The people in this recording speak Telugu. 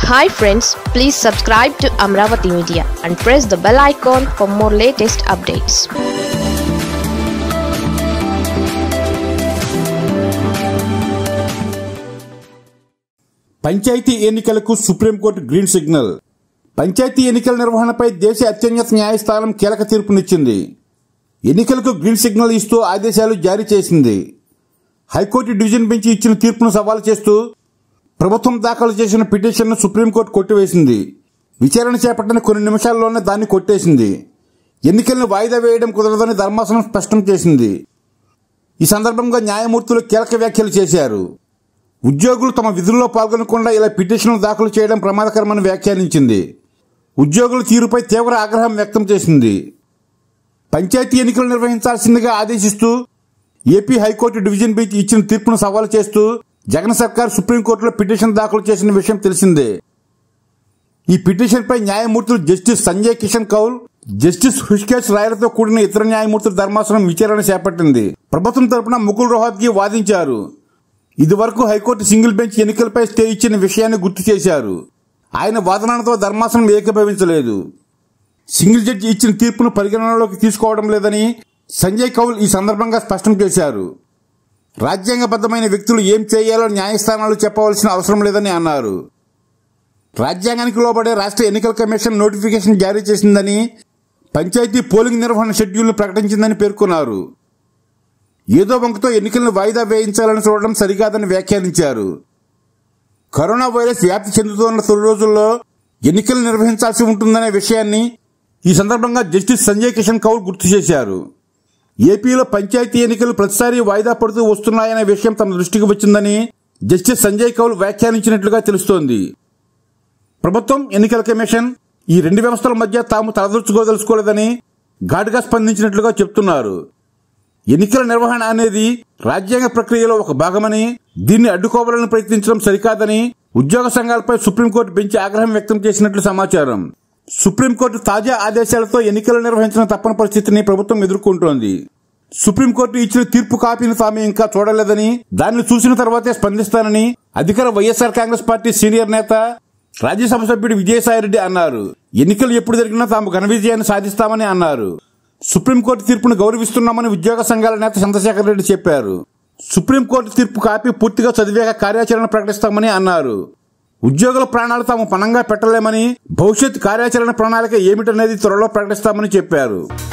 hi friends please subscribe to Amaravati media and press the bell icon for more latest updates పంచాయతీ ఎన్నికలకు సుప్రీంకోర్టు గ్రీన్ సిగ్నల్ పంచాయతీ ఎన్నికల నిర్వహణపై దేశ అత్యున్నత న్యాయస్థానం కీలక తీర్పునిచ్చింది ఎన్నికలకు గ్రీన్ సిగ్నల్ ఇస్తూ ఆదేశాలు జారీ చేసింది హైకోర్టు డివిజన్ బెంచ్ ఇచ్చిన తీర్పును సవాల్ చేస్తూ ప్రభుత్వం దాఖలు చేసిన పిటిషన్ను సుప్రీంకోర్టు కొట్టివేసింది విచారణ చేపట్టిన కొన్ని నిమిషాల్లోనే దాన్ని కొట్టేసింది ఎన్నికలను వాయిదా వేయడం కుదరదని ధర్మాసనం స్పష్టం చేసింది ఈ సందర్భంగా న్యాయమూర్తులు కీలక వ్యాఖ్యలు చేశారు ఉద్యోగులు తమ విధుల్లో పాల్గొనకుండా ఇలా పిటిషన్లు దాఖలు చేయడం ప్రమాదకరమని వ్యాఖ్యానించింది ఉద్యోగుల తీరుపై తీవ్ర ఆగ్రహం వ్యక్తం చేసింది పంచాయతీ ఎన్నికలు నిర్వహించాల్సిందిగా ఆదేశిస్తూ ఏపీ హైకోర్టు డివిజన్ బెంచ్ ఇచ్చిన తీర్పును సవాలు చేస్తూ జగన్ సర్కార్ సుప్రీంకోర్టులో పిటిషన్ దాఖలు చేసిన విషయం తెలిసిందే ఈ పిటిషన్పై న్యాయమూర్తులు జస్టిస్ సంజయ్ కిషన్ కౌల్ జస్టిస్ హృషికేశ్ రాయలతో కూడిన ఇతర న్యాయమూర్తుల ధర్మాసనం విచారణ చేపట్టింది ప్రభుత్వం తరపున ముకుల్ రోహత్గి వాదించారు ఇదివరకు హైకోర్టు సింగిల్ బెంచ్ ఎన్నికలపై స్టే ఇచ్చిన విషయాన్ని గుర్తు చేశారు ఆయన వాదనలతో ధర్మాసనం ఏకీభవించలేదు సింగిల్ జడ్జి ఇచ్చిన తీర్పును పరిగణనలోకి తీసుకోవడం లేదని సంజయ్ కౌల్ ఈ సందర్భంగా స్పష్టం చేశారు రాజ్యాంగబద్ధమైన వ్యక్తులు ఏం చేయాలో న్యాయస్థానాలు చెప్పవలసిన అవసరం లేదని అన్నారు రాజ్యాంగానికి లోబడే రాష్ట్ర ఎన్నికల కమిషన్ నోటిఫికేషన్ జారీ చేసిందని పంచాయతీ పోలింగ్ నిర్వహణ షెడ్యూల్ను ప్రకటించిందని పేర్కొన్నారు ఏదో వంకతో ఎన్నికలను వాయిదా వేయించాలని చూడడం సరికాదని వ్యాఖ్యానించారు కరోనా వైరస్ వ్యాప్తి చెందుతున్న తొలి రోజుల్లో ఎన్నికలు నిర్వహించాల్సి ఉంటుందనే విషయాన్ని ఈ సందర్భంగా జస్టిస్ సంజయ్ కిషన్ కౌల్ గుర్తు చేశారు ఏపీలో పంచాయతీ ఎన్నికలు ప్రతిసారి వాయిదా పడుతూ వస్తున్నాయనే విషయం తమ దృష్టికి వచ్చిందని జస్టిస్ సంజయ్ కౌల్ వ్యాఖ్యానించినట్లుగా తెలుస్తోంది ప్రభుత్వం ఎన్నికల కమిషన్ ఈ రెండు వ్యవస్థల మధ్య తాము తలదూర్చుకోదలుచుకోలేదని ఘాటుగా స్పందించినట్లుగా చెప్తున్నారు ఎన్నికల నిర్వహణ అనేది రాజ్యాంగ ప్రక్రియలో ఒక భాగమని దీన్ని అడ్డుకోవాలని ప్రయత్నించడం సరికాదని ఉద్యోగ సంఘాలపై సుప్రీంకోర్టు బెంచ్ ఆగ్రహం వ్యక్తం చేసినట్లు సమాచారం సుప్రీంకోర్టు తాజా ఆదేశాలతో ఎన్నికలు నిర్వహించిన తప్పని పరిస్థితిని ప్రభుత్వం ఎదుర్కొంటోంది సుప్రీంకోర్టు ఇచ్చిన తీర్పు కాపీని తాము ఇంకా చూడలేదని దాన్ని చూసిన తర్వాతే స్పందిస్తానని అధికార వైఎస్ఆర్ కాంగ్రెస్ పార్టీ సీనియర్ నేత రాజ్యసభ సభ్యుడు విజయసాయిరెడ్డి అన్నారు ఎన్నికలు ఎప్పుడు జరిగినా తాము ఘన విజయాన్ని సాధిస్తామని అన్నారు సుప్రీంకోర్టు తీర్పును గౌరవిస్తున్నామని ఉద్యోగ సంఘాల నేత చంద్రశేఖర్ రెడ్డి చెప్పారు సుప్రీంకోర్టు తీర్పు కాపీ పూర్తిగా చదివాక కార్యాచరణ ప్రకటిస్తామని అన్నారు ఉద్యోగుల ప్రాణాలు తాము పణంగా పెట్టలేమని భవిష్యత్ కార్యాచరణ ప్రణాళిక ఏమిటనేది త్వరలో ప్రకటిస్తామని చెప్పారు